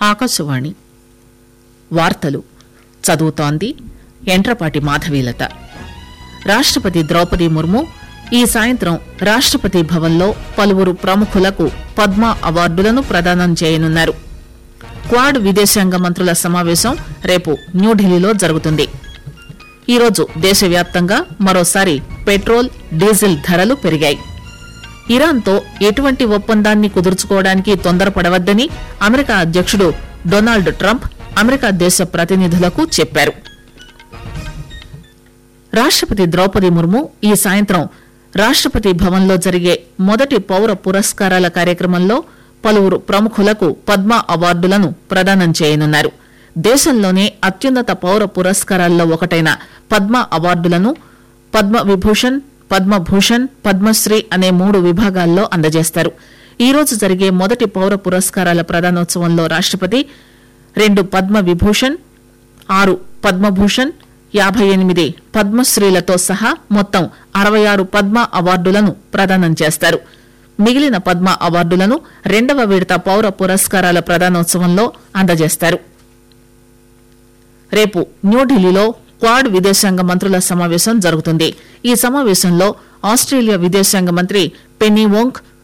ఆకాశవాణి వార్తలు చదువుతోంది ఎంట్రపాటి మాధవీలత రాష్టపతి ద్రౌపది ముర్ము ఈ సాయంత్రం రాష్టపతి భవన్లో పలువురు ప్రముఖులకు పద్మ అవార్డులను ప్రదానం చేయనున్నారు క్వాడ్ విదేశాంగ మంత్రుల సమావేశం రేపు న్యూఢిల్లీలో జరుగుతుంది ఈరోజు దేశవ్యాప్తంగా మరోసారి పెట్రోల్ డీజిల్ ధరలు పెరిగాయి ఇరాన్తో ఎటువంటి ఒప్పందాన్ని కుదుర్చుకోవడానికి తొందరపడవద్దని అమెరికా అధ్యక్షుడు డొనాల్డ్ ట్రంప్ అమెరికా దేశ ప్రతినిధులకు చెప్పారు రాష్టపతి ద్రౌపది ముర్ము ఈ సాయంత్రం రాష్టపతి భవన్లో జరిగే మొదటి పౌర పురస్కారాల కార్యక్రమంలో పలువురు ప్రముఖులకు పద్మ అవార్డులను ప్రదానం చేయనున్నారు దేశంలోనే అత్యున్నత పౌర పురస్కారాల్లో ఒకటైన పద్మ అవార్డులను పద్మ విభూషణ్ పద్మభూషణ్ పద్మశ్రీ అనే మూడు విభాగాల్లో అందజేస్తారు ఈ రోజు జరిగే మొదటి పౌర పురస్కారాల ప్రదానోత్సవంలో రాష్టపతి రెండు పద్మ విభూషణ్ ఆరు పద్మభూషణ్ యాభై ఎనిమిది పద్మశ్రీలతో సహా మొత్తం అరవై ఆరు పద్మ అవార్డులను ప్రదానం చేస్తారు మిగిలిన పద్మ అవార్డులను రెండవ విడత పౌర పురస్కారాల ప్రదానోత్సవంలో అందజేస్తారు రేపు న్యూఢిల్లీలో క్వాడ్ విదేశాంగ మంత్రుల సమావేశం జరుగుతుంది ఈ సమావేశంలో ఆస్ట్రేలియా విదేశాంగ మంత్రి పెన్నీ వోంగ్